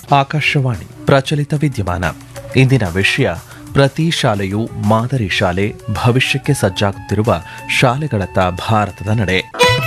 ಆಕಾಶವಾಣಿ ಪ್ರಚಲಿತ ವಿದ್ಯಮಾನ ಇಂದಿನ ವಿಷಯ ಪ್ರತಿ ಶಾಲೆಯು ಮಾದರಿ ಶಾಲೆ ಭವಿಷ್ಯಕ್ಕೆ ಸಜ್ಜಾಗುತ್ತಿರುವ ಶಾಲೆಗಳತ್ತ ಭಾರತದ ನಡೆ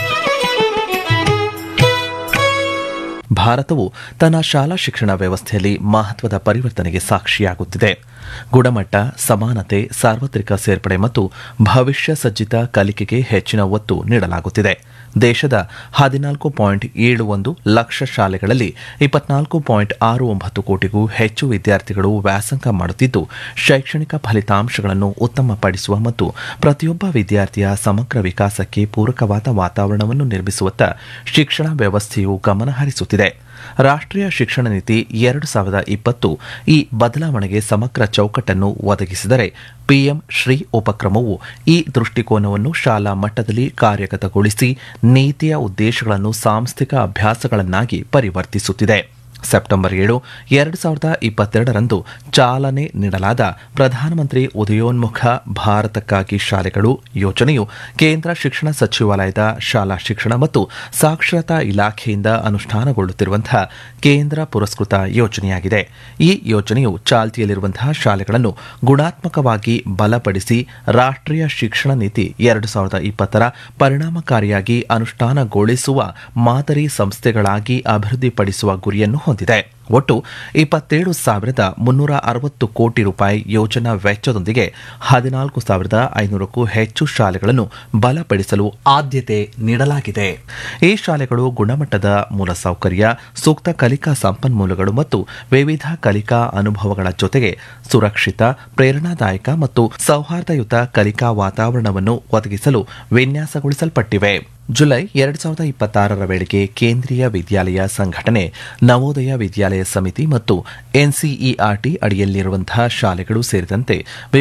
ಭಾರತವು ತನ್ನ ಶಾಲಾ ಶಿಕ್ಷಣ ವ್ಯವಸ್ಥೆಯಲ್ಲಿ ಮಹತ್ವದ ಪರಿವರ್ತನೆಗೆ ಸಾಕ್ಷಿಯಾಗುತ್ತಿದೆ ಗುಣಮಟ್ಟ ಸಮಾನತೆ ಸಾರ್ವತ್ರಿಕ ಸೇರ್ಪಡೆ ಮತ್ತು ಭವಿಷ್ಯ ಸಜ್ಜಿತ ಕಲಿಕೆಗೆ ಹೆಚ್ಚಿನ ಒತ್ತು ನೀಡಲಾಗುತ್ತಿದೆ ದೇಶದ ಹದಿನಾಲ್ಕು ಪಾಯಿಂಟ್ ಏಳು ಒಂದು ಲಕ್ಷ ಶಾಲೆಗಳಲ್ಲಿ ಇಪ್ಪತ್ನಾಲ್ಕು ಪಾಯಿಂಟ್ ಆರು ಒಂಬತ್ತು ಕೋಟಿಗೂ ಹೆಚ್ಚು ವಿದ್ಯಾರ್ಥಿಗಳು ವ್ಯಾಸಂಗ ಮಾಡುತ್ತಿದ್ದು ಶೈಕ್ಷಣಿಕ ಫಲಿತಾಂಶಗಳನ್ನು ಉತ್ತಮಪಡಿಸುವ ಮತ್ತು ಪ್ರತಿಯೊಬ್ಬ ವಿದ್ಯಾರ್ಥಿಯ ಸಮಗ್ರ ವಿಕಾಸಕ್ಕೆ ಪೂರಕವಾದ ವಾತಾವರಣವನ್ನು ನಿರ್ಮಿಸುವತ್ತ ಶಿಕ್ಷಣ ವ್ಯವಸ್ಥೆಯು ಗಮನ ಹರಿಸುತ್ತಿದೆ ರಾಷ್ಟ್ರೀಯ ಶಿಕ್ಷಣ ನೀತಿ ಎರಡು ಸಾವಿರದ ಇಪ್ಪತ್ತು ಈ ಬದಲಾವಣೆಗೆ ಸಮಗ್ರ ಚೌಕಟ್ಟನ್ನು ಒದಗಿಸಿದರೆ ಪಿಎಂ ಶ್ರೀ ಉಪಕ್ರಮವು ಈ ದೃಷ್ಟಿಕೋನವನ್ನು ಶಾಲಾ ಮಟ್ಟದಲ್ಲಿ ಕಾರ್ಯಗತಗೊಳಿಸಿ ನೀತಿಯ ಉದ್ದೇಶಗಳನ್ನು ಸಾಂಸ್ಥಿಕ ಅಭ್ಯಾಸಗಳನ್ನಾಗಿ ಪರಿವರ್ತಿಸುತ್ತಿದೆ ಸೆಪ್ಟೆಂಬರ್ ಏಳು ಎರಡು ಸಾವಿರದ ಇಪ್ಪತ್ತೆರಡರಂದು ಚಾಲನೆ ನೀಡಲಾದ ಪ್ರಧಾನಮಂತ್ರಿ ಉದಯೋನ್ಮುಖ ಭಾರತಕ್ಕಾಗಿ ಶಾಲೆಗಳು ಯೋಜನೆಯು ಕೇಂದ್ರ ಶಿಕ್ಷಣ ಸಚಿವಾಲಯದ ಶಾಲಾ ಶಿಕ್ಷಣ ಮತ್ತು ಸಾಕ್ಷರತಾ ಇಲಾಖೆಯಿಂದ ಅನುಷ್ಠಾನಗೊಳ್ಳುತ್ತಿರುವಂತಹ ಕೇಂದ್ರ ಪುರಸ್ಕೃತ ಯೋಜನೆಯಾಗಿದೆ ಈ ಯೋಜನೆಯು ಚಾಲ್ತಿಯಲ್ಲಿರುವಂತಹ ಶಾಲೆಗಳನ್ನು ಗುಣಾತ್ಮಕವಾಗಿ ಬಲಪಡಿಸಿ ರಾಷ್ಟ್ರೀಯ ಶಿಕ್ಷಣ ನೀತಿ ಎರಡು ಸಾವಿರದ ಇಪ್ಪತ್ತರ ಪರಿಣಾಮಕಾರಿಯಾಗಿ ಅನುಷ್ಠಾನಗೊಳಿಸುವ ಮಾದರಿ ಸಂಸ್ಥೆಗಳಾಗಿ ಅಭಿವೃದ್ಧಿಪಡಿಸುವ ಗುರಿಯನ್ನು ಹೊಂದಿದೆ ಒಟ್ಟು ಇಪ್ಪತ್ತೇಳು ಸಾವಿರದ ಮುನ್ನೂರ ಅರವತ್ತು ಕೋಟಿ ರೂಪಾಯಿ ಯೋಜನಾ ವೆಚ್ಚದೊಂದಿಗೆ ಹದಿನಾಲ್ಕು ಸಾವಿರದ ಐನೂರಕ್ಕೂ ಹೆಚ್ಚು ಶಾಲೆಗಳನ್ನು ಬಲಪಡಿಸಲು ಆದ್ಯತೆ ನೀಡಲಾಗಿದೆ ಈ ಶಾಲೆಗಳು ಗುಣಮಟ್ಟದ ಮೂಲಸೌಕರ್ಯ ಸೂಕ್ತ ಕಲಿಕಾ ಸಂಪನ್ಮೂಲಗಳು ಮತ್ತು ವಿವಿಧ ಕಲಿಕಾ ಅನುಭವಗಳ ಜೊತೆಗೆ ಸುರಕ್ಷಿತ ಪ್ರೇರಣಾದಾಯಕ ಮತ್ತು ಸೌಹಾರ್ದಯುತ ಕಲಿಕಾ ವಾತಾವರಣವನ್ನು ಒದಗಿಸಲು ವಿನ್ಯಾಸಗೊಳಿಸಲ್ಪಟ್ಟಿವೆ ಜುಲೈ ಎರಡು ಸಾವಿರದ ಇಪ್ಪತ್ತಾರರ ವೇಳೆಗೆ ಕೇಂದ್ರೀಯ ವಿದ್ಯಾಲಯ ಸಂಘಟನೆ ನವೋದಯ ವಿದ್ಯಾಲಯ ಸಮಿತಿ ಮತ್ತು ಎನ್ಸಿಇಆರ್ಟಿ ಅಡಿಯಲ್ಲಿರುವಂತಹ ಶಾಲೆಗಳು ಸೇರಿದಂತೆ